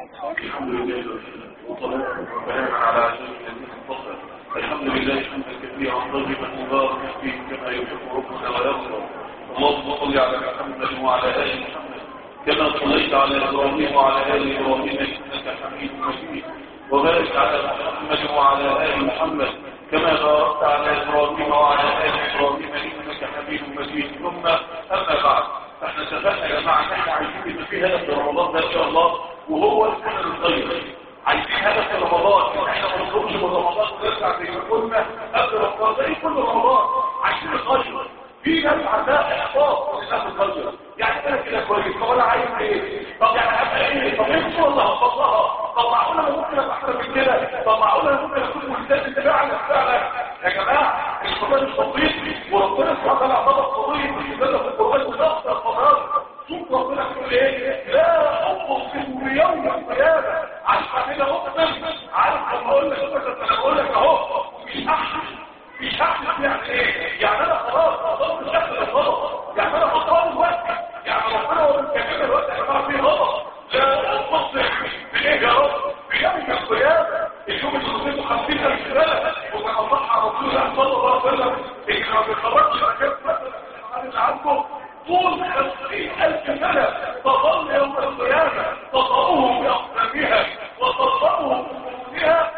الحمد لله والصلاة والسلام على أشرف الذين اصطفى الحمد لله حمدا كثيرا طيبا مباركا فيه كما يحب ربنا ويرضى اللهم صل على محمد وعلى آل محمد كما صليت على إبراهيم وعلى آل إبراهيم إنك حميد مجيد وبارك على محمد وعلى آل محمد كما باركت على إبراهيم وعلى آل إبراهيم إنك حميد مجيد ثم أما بعد احنا اتفقنا يا جماعه ان احنا عايزين يبقى في هدف لرمضان ده ان شاء الله وهو السنه الطيبه عايزين هدف لرمضان ان احنا ما نخرجش من رمضان ونرجع زي ما كنا قبل رمضان زي كل رمضان عايزين نغير في ناس عندها احباط من الناس الغير يعني انا كده كويس طب انا عايز ايه طب يعني ابقى ايه طب ايه شو الله هفضلها طب معقول انا ممكن ابقى احسن من كده طب معقول انا ممكن اكون ملتزم فعلا فعلا يا جماعه القران مش بسيط وربنا سبحانه وتعالى عطانا قضيه في القران وضغط القرارات شوف ربنا يقول ايه لا اقسم بيوم القيامه عشان كده اقسم عارف لما اقول لك انا بقول لك اهو مش احسن مش احسن يعني ايه يعني انا خلاص خلاص مش احسن خلاص يعني انا خلاص الوقت يعني ربنا هو بيتكلم الوقت يا جماعه فيه غلط لا اقسم بايه يا رب بيوم القيامه اليوم اللي خلصته 50000 سنه وكان صح رسول الله صلى الله عليه وسلم ان ما بيخرجش مكان مثلا عنكم طول خمسين ألف سنة تظل يوم القيامة تطأهم بأقدامها وتطأهم بقلوبها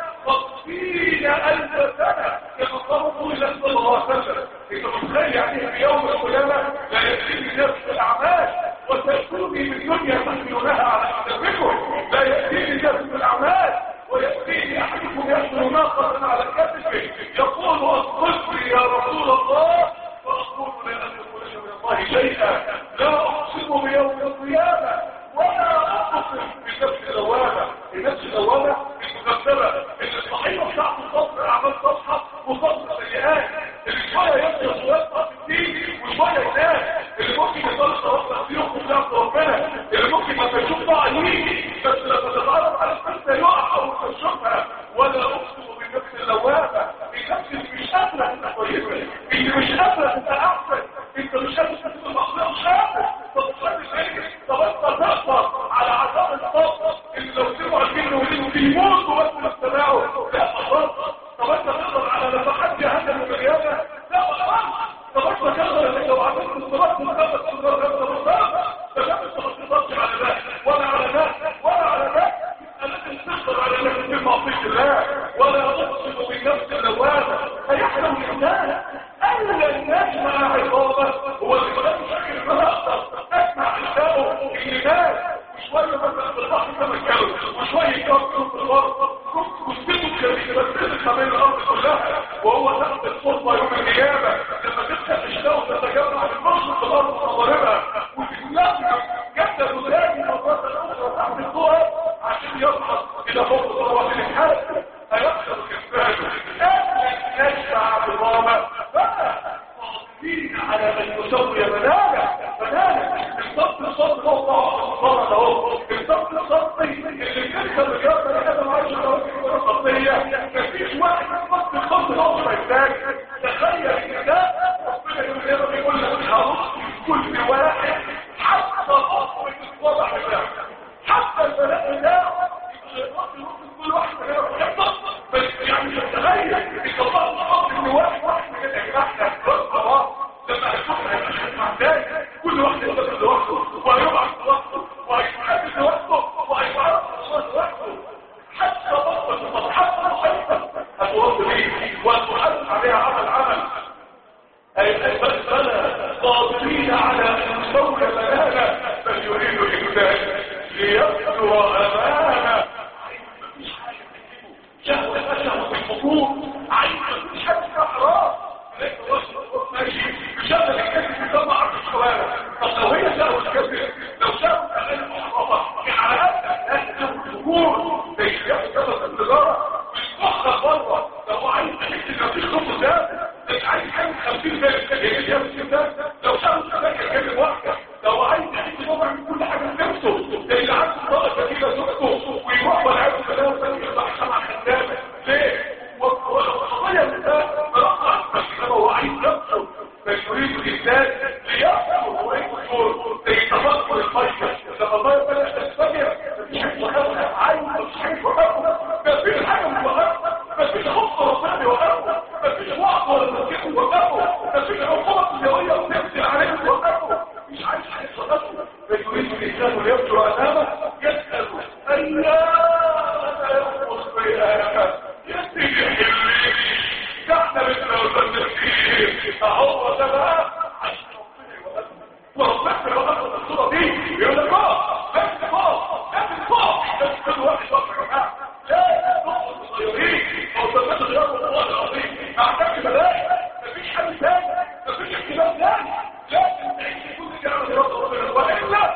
خمسين ألف سنة يتطأوا طول الله صلى الله عليه وسلم إذا متخيل يعني في يوم القيامة لا يأتيني نفس الأعمال وتأتوني من دنيا تحملونها على أقدامكم لا يأتيني نفس الأعمال ويأتيني أحدكم يحمل ناقة على كتفه يقول أصدقني يا رسول الله فأقول لا أدخل من الله شيئا لا أقسم بيوم القيامة ولا أقسم بنفس دوامة النفس دوامة المكتبة اللي الصحيحة بتاعته صدر أعمال صفحة وصدر سيئات اللي شوية يبقى صواب في الدين وشوية ينام اللي ممكن يضل صواب في يوم بتاعت ربنا اللي ممكن ما تشوف بقى يجي بس لما تتعرف على النفس يقع أو تشوفها ولا أقسم بنفس اللوامة النفس اللي مش قادرة تبقى كويسة اللي مش قادرة تبقى أحسن انت مش قادر تبقى مخلوق شاطر طب تصلي ايه طب انت تقدر على عذاب الصبر اللي لو سمعوا الجن والجن بيموتوا بس ما استمعوا لا خلاص طب انت تقدر على نفحات جهنم ومليانه لا خلاص طب انت تقدر انك لو عملت الصلاه تثبت في الصلاه ده انت ما تقدرش على ده ولا على ده ولا على ده لازم تقدر على انك تتم معصيه الله ولا اقسم بالنفس اللوامه هيحلم الانسان اولى الناس مع عقابه هو اللي ما مش فاكر ان انا اقدر اسمع نسائه الناس وشويه مثلا في البحر تمكنوا وشويه يكبروا في الارض كنتوا كده بس ما بين الارض كلها وهو تحت الصدمه يوم القيامه لما تفتح الشتاء وتتجمع المشرق في الارض وتضربها وتتلم جدا وتاني مرات اخرى تحت الضوء عشان يصعد الى فوق صلوات الحال هيخسر كفايه نشفع بضامه قادرين على ان يسوي بنانا بنانا الصف الصف فوق فرض اهو الصف الصف اللي بيكسر رجال بني ادم عايش على وجه الصفيه مفيش واحد صف الخط الارض محتاج تخيل الكتاب ربنا يقول يقول لك هرص كل واحد حتى خطوه الصبح بتاعه حتى البلاء بتاعه كل واحد بس يعني تتخيل ان الله حط ان واحد واحد من احنا خلاص لما هتشوف هيبقى تاني كل واحد يقدر لوحده وهيبعث لوحده وهيتحدث لوحده وهيتعرف لوحده حتى بطل حتى الحيطه هتوصل بيه وهتحدث عليها عمل عمل اي المسألة قادرين على ان نسوي بنانا بل يريد الانسان ليبدو امامه شهوة شهوة الفطور عايز مفيش حاجة اسمها حرام ماشي شهوة الكذب بيطلع عرض الشوارع طب لو هي شهوة الكذب لو شهوة اغاني محرمة في حالات الناس الفطور زي شهوة التجارة بيتوخر بره لو عايز تحس ان مفيش خطوة ده مش عايز حاجة 50 سنة لو شهوة الكذب كذب واحدة لو عايز تحس ان هو بيعمل كل حاجة لنفسه زي اللي عنده طاقة كثيرة زوجته ويروح والعياذ بالله ثانية يصحى مع خدامة ليه؟ والقضية ده مرقع بس هو عايز نفسه فيريد الإنسان ليصل وإيه الشور زي تفكر الخير لما الله يبدأ تستمر مفيش حاجة مستحيل توقفه ما فيش حاجه توقفه ما فيش خطه ربنا يوقفه ما فيش وقت ولا تفكير يوقفه ما فيش عقوبه دنيويه وتمسك عليه توقفه مش عايز حاجه توقفه فيريد الانسان ليبدو امامه يسال ايام ينقص بينك يسجد احنا مثل المسلمين اهو ده بقى وربنا بقى الصوره دي يقول لك اه بس فوق بس فوق بس كل واحد واقف يا جماعه لا نقطه صغيرين او ثبات غير الله العظيم ما عندكش ملائكه مفيش حل ثاني مفيش احتمال ثاني لازم تعيش كل جامعه رب ربنا والا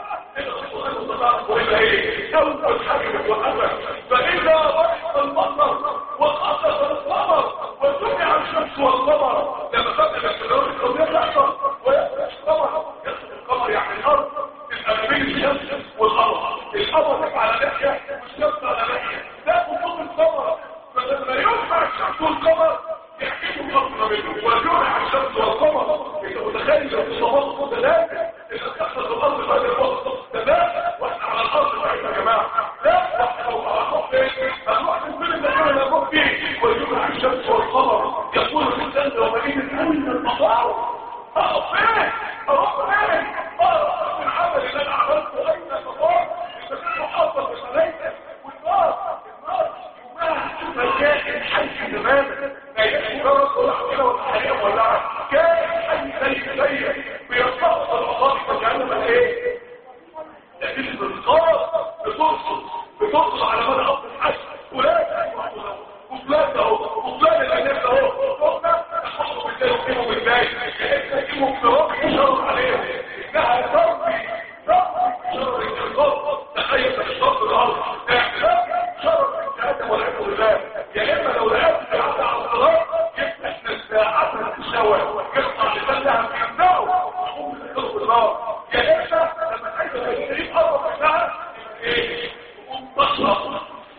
والا ايه اول حاجه بتوقفك فاذا ضرب المطر وخسف القمر وجمع الشمس والقمر لما بدأ التدور الكونية تحصل ويخرج القمر يخرج القمر يعني الارض تبقى بين الشمس والارض القمر تبقى على ناحيه والشمس على ناحيه ده خطوط القمر فلما يجمع الشمس والقمر يحكموا القمر منه ويجمع الشمس والقمر انت متخيل لو تصورت كل ذلك اذا تحصل الارض بعد الوقت تمام واحنا على الارض بعد يا جماعه لا واحنا لو هنروح فين هنروح في كل المكان اللي هنروح فيه ويجمع الشمس والقمر يقول الانسان لو مدينه اين المطار اقف فين اروح فين اروح من العمل اللي انا عملته اين المطار اذا كان محافظ بملائكه والنار النار يومها كائن حي تماما لا يكفي جرس ولا حاجه ولا حريقه ولا كائن حي زي زي بيرفع العظام فجعلنا ايه لكن بالخاص بترصد بترصد على مدى أرض الحج ولا وفلان اهو وفلان الأناس اهو فوقنا تحصلوا بالله وكيموا بالله كأننا كيموا بنواب يشرر عليهم إنها تربي تربي شرر الإنقاذ تخيل تشرب الأرض إعلام شرر الإنسان والعياذ بالله يا إما لو لقيت قاعدة على الصلاة يفتح الساعات الشوى يقطع لسانها في النار ويقوم بالقلب النار يا إما لما عايز تجريب أرض منها إيه ومبشرة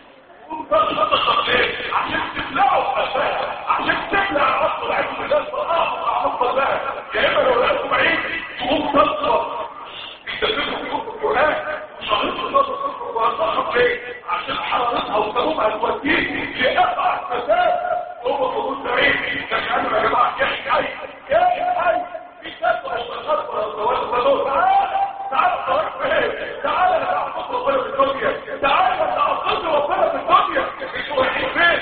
ومبشرة ليه عشان تبلعوا عشان تبلع رب العيد بالله الصلاة رب الله يا إما لو لقيتوا بعيد تقوم تصرف يستفيدوا في كتب القرآن وشغلت النظر وهتصرف ليه عشان حرارتها وسببها توديه لأبعد فساد هو موجود بعيد لكن أنا يا جماعة يحكي حي يحكي حي في سبب اشتغلت ولا الزواج فدول تعال تعال الزواج فين تعال انا بعطيك ربنا في الدنيا تعال انا بعطيك ربنا في الدنيا انتوا رايحين فين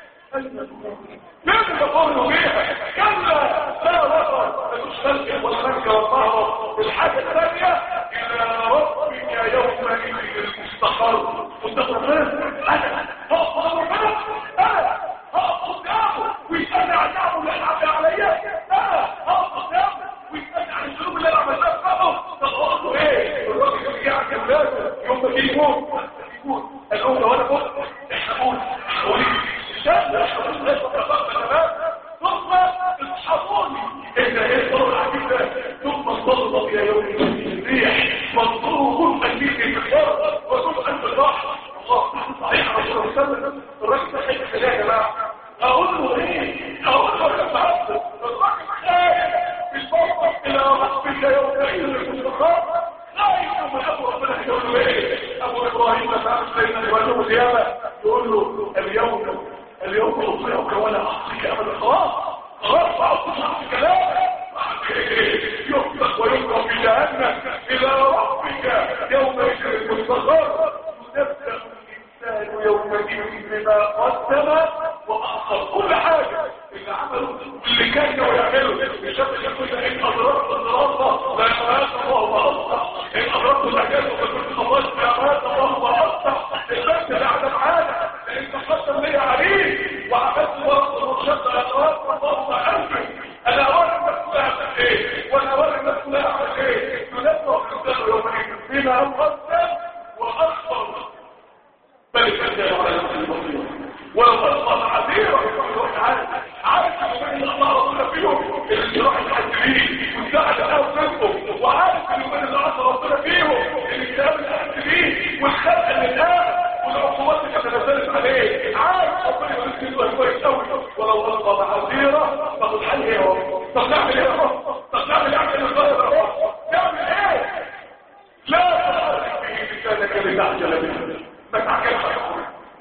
فين تقولوا فيها كلا لا وقر ملوش خلق ولا ملك والظهر الحاجة الثانية إلى ربك يومئذ المستقر مستقر أنا هقف ربنا أنا هقف قدامه ويسألني عن نعمه اللي أنعم عليا أنا هقف قدامه ويسألني عن الذنوب اللي أنا عملتها فقط طب أقول له إيه الراجل اللي قاعد جنبه يوم ما يجي يموت يموت الأول لو أنا قلت إحنا قول قولي الشاب إحنا قلت ليس تفاق تمام ثم اصحابوني إن إيه صور العجيب ده ثم انضرب إلى يوم الريح وانظروا كل أكيد في الخير وكل أنت الراحة الله صحيح رسول الله صلى الله عليه وسلم الراجل ده حيث كده يا جماعة اقول له ايه اقول له يا صاحبي الراجل خايف الفرق الى ربك يومئذ المستقر خايف من ابو ربنا يقول له ايه ابو ابراهيم مثلا سيدنا ابراهيم القيامه يقول له اليوم اليوم اطيعك ولا اعصيك ابدا خلاص خلاص اعصيك عن كلامك يطلق ويطلق في جهنم الى ربك يومئذ المستقر ينبأ الإنسان يومئذ بما قدم وأخر كل حاجة اللي عمله اللي كان يعمله بشكل يقول إن أضربت الضرابة لا يمات الله وأصح إن أضربت الأجاز وكنت خلصت لا يمات الله وأصح البنت اللي قاعدة معانا لأن تقدم لي عليه وعملت ورق المرشد الأقوات وضغط قلبي أنا أولا مسؤول أعمل إيه وأنا أولا مسؤول أعمل إيه ينبأ الإنسان يومئذ بما قدم وأخر بل الفتاة على نفس المصير ولو أصبح عزيرا عارف عارف ان الله ربنا فيهم اللي راح يحاسبين والساعة له منكم وعارف ان من اللي عصى ربنا فيهم الكتاب اللي أحد بيه والخلق اللي الآن والعقوبات اللي كانت نزلت عليه عارف ربنا يقول كده كويس قوي ولو أصبح عزيرا فقد حل ايه اهو طب نعمل ايه اهو طب نعمل ايه عشان نغير اهو نعمل ايه لا تحرك به لسانك لتعجل به ما تعجلش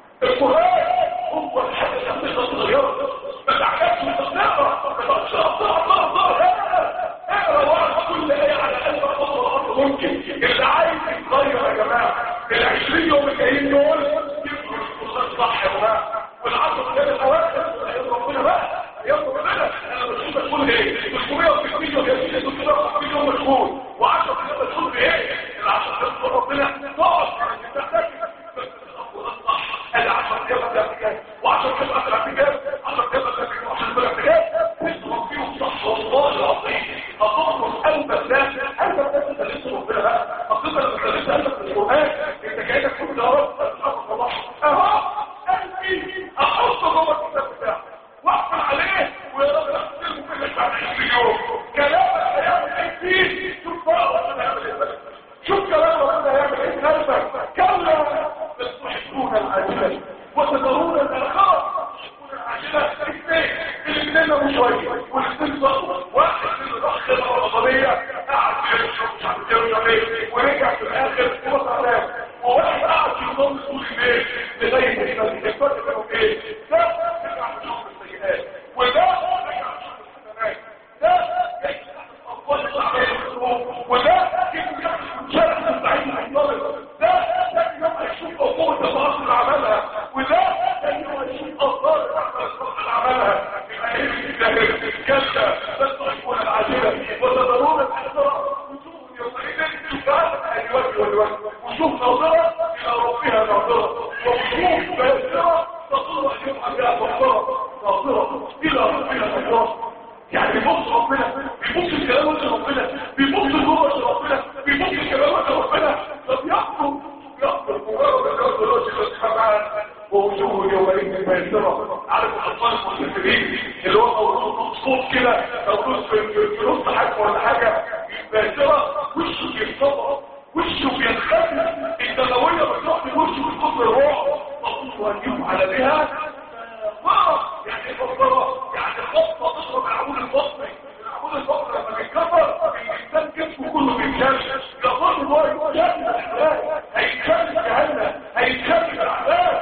العاجلة وتذرون الآخرة العاجلة الاثنين الاثنين ابو شوية والاثنين صغر واحد من الأخ الرمضانية قاعد يشرب مش عارف يرجع ليه ورجع في الآخر هو تعبان وواحد قاعد يصلي طول الليل لغاية ما الفرق بينهم ايه؟ ده رجع يشوف السيئات وده رجع يشوف الحسنات ده يحسن أفضل الأعمال وده يمكن يحسن شرح مستعين محترم ده لكن يوم هيشوف قوة الأرض اللي عملها وده لكن يوم هيشوف أثار الأرض اللي عملها يبقى ايه الكلة تستحقون العاجلة وتذرون الحسرة وجوه يومئذ تكاد الوجه والوجه وجوه ناظرة إلى ربها ناظرة ووجوه باسرة تطلع يوم بها ناظرة ناظرة إلى ربها ناظرة يعني بيبص ربنا بيبص الكلام وجه ربنا بيبص جوه وجه ربنا بيبص الكلام وجه ربنا طب يحكم يحكم مجرد ان يحكم وجه سبحانه ووجوه يومئذ باسرة عارف الاطفال المسافرين اللي هو مولود صوت كده مولود في في نص حاجه ولا حاجه باسرة وشه بيتصبر وشه بينخفض الدمويه بتروح من وشه من كتر الروح مطلوب هنجيب على بها مرض يعني فضلة يعني خطة تضرب العمود البطني العمود البطني لما بيتكسر الانسان جسمه كله بيتكسر يظن ان هو يتكلم الاحلام هيتكلم جهنم هيتكلم الاحلام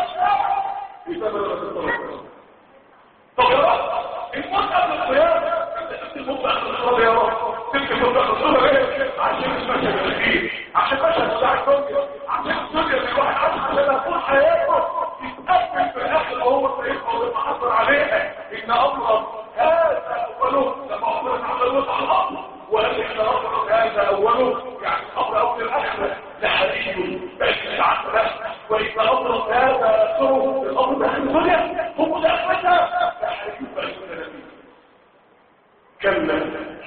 اذا بلغت الطريق طب يا رب الموت قبل القيامة الموت قبل الصلاة يا رب تبقى الموت قبل الصلاة ليه؟ عشان مش ماشي بالخير عشان ماشي بتاع الدنيا عشان الدنيا اللي الواحد عايش عشان يكون حياته يتقبل في الاخر وهو سيبقى ويبقى حصل عليها ان امر هذا اوله لما امر عمل على الارض وقال ان امر هذا اوله يعني امر اول الاخره لحديث بس العقل وان امر هذا اخره الامر ده الدنيا هو ده اخرتها لحديث بس كلا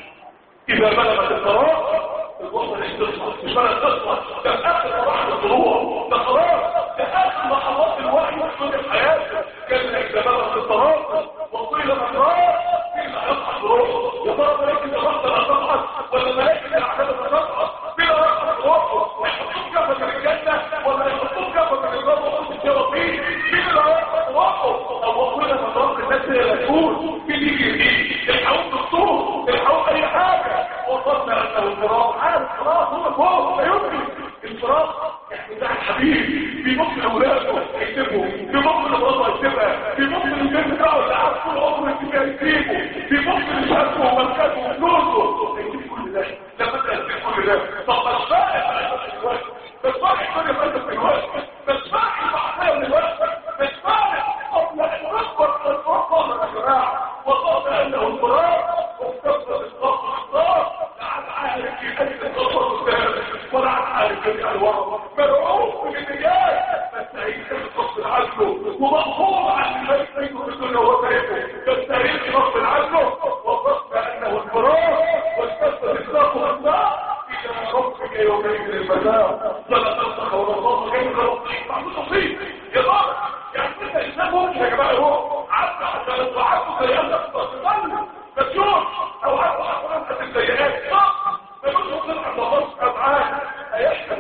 اذا بلغت القرار الوصل يستصل مش بلغ تصل ده اخر واحد الضروع ده خلاص ده اخر لحظات الوحي في حياته كلا اذا بلغت القرار وطيل مقرار مين هيصحى بروحه يا ترى ملائكه الرحمه اللي هتصحى ولا ملائكه العذاب اللي هتصحى مين هيصحى بروحه يحطوه كفه من الجنه ولا يحطوه كفه من النار وقت الشياطين مين اللي هيصحى بروحه او وطيل مقرار الناس اللي هتقول مين يجي يجي الحقوق دكتور الحقوق اي حاجه وصلنا انه الفراق عارف خلاص هو فوق لا يمكن الفراق يعني ده الحبيب في ممكن اولاده يكتبوا في ممكن مراته يكتبها في ممكن البيت بتاعه اللي عارف طول عمره يكتبها يكتبه في ممكن شهادته ومركزه وفلوسه يكتب كل ده لما انت تكتب كل ده طب مش فاهم بس فاهم الدنيا فاتت في الوقت بس فاهم المعصيه من الوقت بس فاهم قبل ان نكبر الفرقه يا جماعه وقال انه الفراق واستقبل الصف الصف لعن عارف في حديث الصف ولا عن عارف في الورق مرعوب من النجاة بس هيك الصف عنه ومقهور عن الملك بينه في الدنيا وتاريخه بس هيك غصب عنه وصف انه الفراق واستقبل الصف والصف إلى ربك يومئذ المساء فلا تنسخ ولا الله كيف ربك معمول نصيب يا رب يعني انت انسان ممكن يا جماعه هو عدى حتى لو عدوا سيئات تتصل مشهور او عدوا حتى السيئات صح فمش ممكن ان الله افعال هيحكم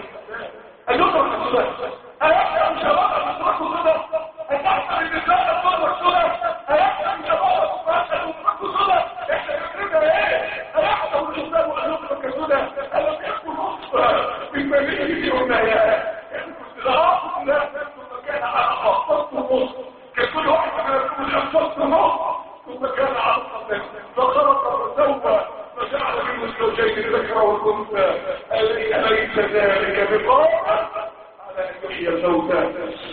ان يطرح السنه هيحكم شباب المسرح كده هتحكم النساء الصور كده هيحكم شباب المسرح كده احنا فكرنا ايه هيحكم الاسلام وان يطرح كده الم يكن نصف بالمدينه والنهايه لا لا كان على خاصه النص كان كل واحد كان يقول الانفاس النص ثم كان على خاصه فخرق فسوى فجعل منه الزوجين الذكر والانثى اليس ذلك بقادر على ان يحيي الموتى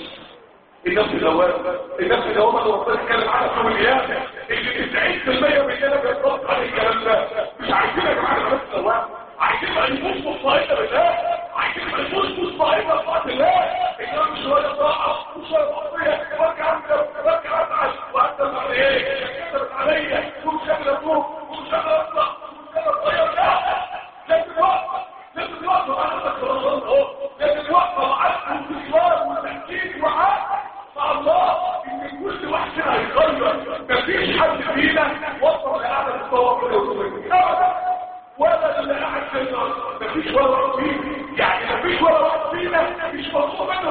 النفس الأول النفس الأول اللي ربنا اتكلم عنها في القيامة اللي 90% من كده بيترد على الكلام ده مش عايزين يا جماعة النفس الأول عايزين ما نفوس مصائبة بالله عايزين ما نفوس مصائبة بطاعة الله إنما شوية طاعة وشوية معصية وارجع عندك وارجع أزعل وأنت على إيه كتبت عليا ومش قادر أفوق ومش قادر أطلع ومش قادر أتغير لا لازم وقت لازم وقت مع نفسك اهو لازم وقت مع الانتصار والتحكيم معاك مع الله ان كل واحد فينا هيتغير مفيش حد فينا وصل لأعلى مستوى في الوصول ابدا ولا اللي قاعد في النار مفيش ولا واحد فينا يعني مفيش ولا واحد فينا مش مطلوب منه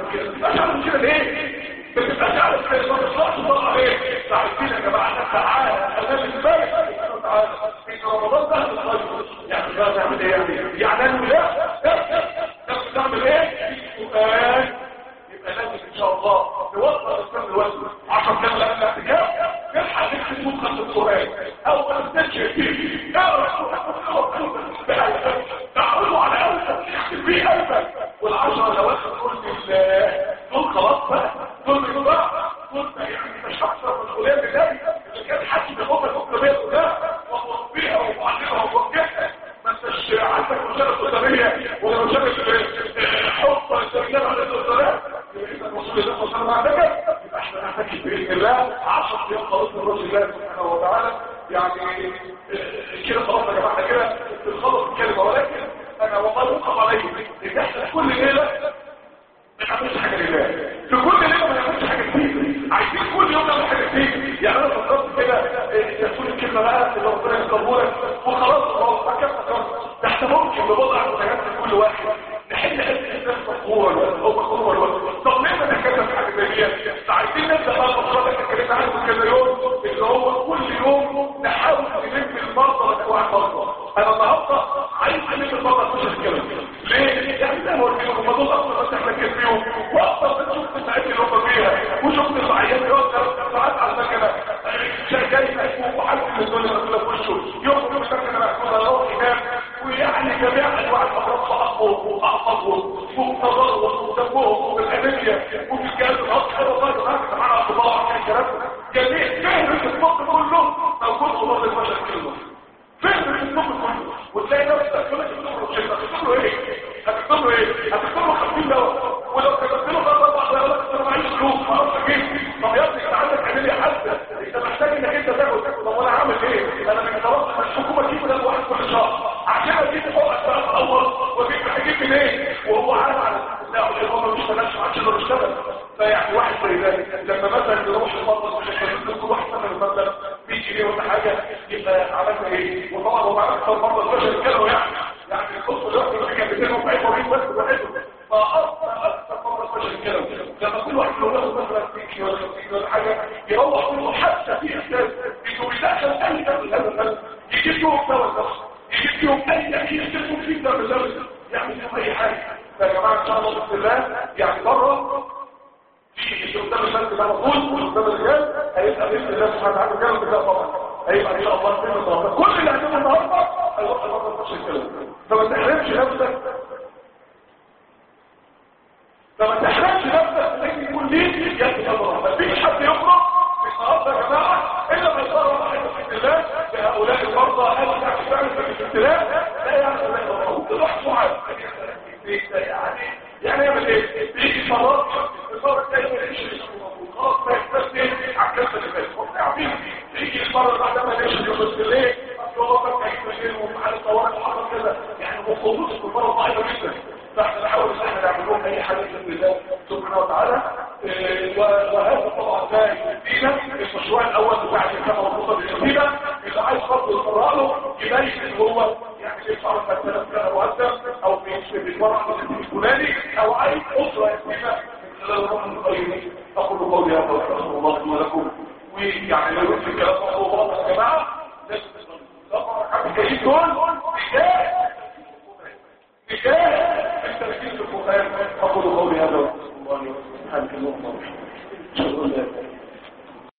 كده ما تبقاش عامل كده ليه ما تبقاش عامل كده ما تطلعش طلع ليه عايزين يا جماعه تعالى انا بالنسبه لي سبحانه وتعالى ان رمضان ده الخير يعني بقى تعمل ايه يعني يعني انا لا تعمل ايه سؤال يبقى لازم ان شاء الله نوصل الاسلام الوزن 10 كام لا الاعتكاف نلحق نكتب مدخل القران او ما نستنشق فيه تعودوا على اول تكتب فيه قلبك والعشرة الاواخر دول دول خلاص بقى دول بيضاع دول يعني مش هحصل مسؤوليه بالله اذا كان حد بياخد المسؤوليه كلها وموظفيها ومعلمها وموجهها ما انتش عندك مشاركه قداميه ولا مشاركه حب السلام عليه الصلاه يبقى الرسول الله صلى الله عليه وسلم يبقى احنا نحتاج باذن الله 10 ايام خلاص من رسول الله سبحانه وتعالى يعني كده خلاص يا جماعه كده بنخلص الكلمه ولكن انا والله اوقف عليه ان احنا كل ليله ما نعملش حاجه لله في كل ليله ما نعملش حاجه كتير عايزين كل يوم نعمل حاجه كتير يعني انا فكرت كده تقول الكلمه بقى اللي ربنا يقبلها وخلاص خلاص ما كان ده احنا ممكن بوضع حاجات كل واحد نحل حته الناس مقهوره او مقهوره طب ليه ما نتكلم في حاجه زي دي عايزين نبدا بقى المشروع اللي اتكلمنا عنه كذا يوم اللي هو كل يوم نحاول نلم المرضى وانواع المرضى انا النهارده عايز نلم المرضى مش الكلام ليه؟ يعني زي ما قلت لكم هم دول اصلا بس احنا كتير فيهم واصلا انت شفت الساعات اللي هم فيها وشفت العيال يقعد ساعات على المكنه جاي مكتوب وحد من دول اللي في وشه يخرج من المكنه مكتوبه يروح ينام ويعني جميع انواع الامراض حقهم واعصابهم وتضرهم ودمهم والانيميا وفي الجهاز الهضمي والله ده معانا اطباء عن الكلام جميع فهرس الطب كله موجود في مرض البشر كله فهرس الطب كله وتلاقي نفسك تقول لك تكتب له هتكتب له ايه هتكتب له ايه هتكتب له 50 دواء ولو كتبت له خلاص بعد يقول لك انا معيش فلوس ما اعرفش اجيب طب يا ابني انت عندك انيميا حاده انت محتاج انك انت تاكل تاكل طب وانا عامل ايه انا من خلاص الحكومه تجيب ده واحد كل شهر عشان اجيب حقك بقى في الاول واجيب هجيب منين وهو عارف على لا الامام مش بلاش ما عادش يقدر يشتغل فيعني واحد زي ده لما مثلا يروح المرضى مش هيكون كل واحد مثلا مثلا 100 جنيه ولا حاجه يبقى عملنا ايه وطبعا هو معاه اكثر مرضى البشر كانوا يعني يعني القصه دلوقتي اللي كان بيتكلم في اي مريض بس لوحده فاكثر اكثر مرضى البشر كانوا لما كل واحد يقول له مثلا 60 ولا 50 ولا حاجه يروح منه حتى في احساس انه يدخل اي دم هذا الدم يجيب لهم دواء النفس يجيب لهم اي اكيد يكتبوا فيه دم النفس يعمل لهم اي حاجه يا جماعه ان شاء الله باذن الله يعني بره في قدام الناس ده مفروض قدام الرجال هيبقى باذن الله سبحانه وتعالى كلام بكده طبعا هيبقى ان شاء الله في النهارده كل اللي هنعمله النهارده هيوصل النهارده نفس الكلام فما تحرمش نفسك فما تحرمش نفسك انك يكون ليك يد الله مفيش حد يخرج في النهارده يا جماعه الا ما يقرر واحد باذن الله لهؤلاء المرضى هل تعرف فعلا في الابتلاء لا يعني لا ممكن واحد معاذ يعني يعني يعمل ايه بيجي مرات الصور الثانيه ما يعيش خلاص ما يحتاج ايه على الكلام اللي فات واحنا عارفين يجي المره اللي بعدها ما يعيش يخش الليل هو بقى هيجي الليل ومحل الطوارئ وحصل كذا يعني مخطوط الكفار ضعيفه جدا فاحنا نحاول ان احنا نعمل لهم اي حاجه باذن الله سبحانه وتعالى وهذا طبعا ده يدينا المشروع الاول بتاع الكتابه والخطه الجديده اللي عايز برضه يقرا له يبين ان هو يعني يدفع مثلا سنه مؤدب او بيتورع في الفلاني او اي اسره يتيمه من خلال الروح القيم اقول قولي هذا واستغفر الله ولكم ويعني لو يمكن كلام الله يا جماعه لازم طبعا الجديد دول رجال رجال التركيز في القران اقول قولي هذا واستغفر الله سبحانك اللهم وبحمدك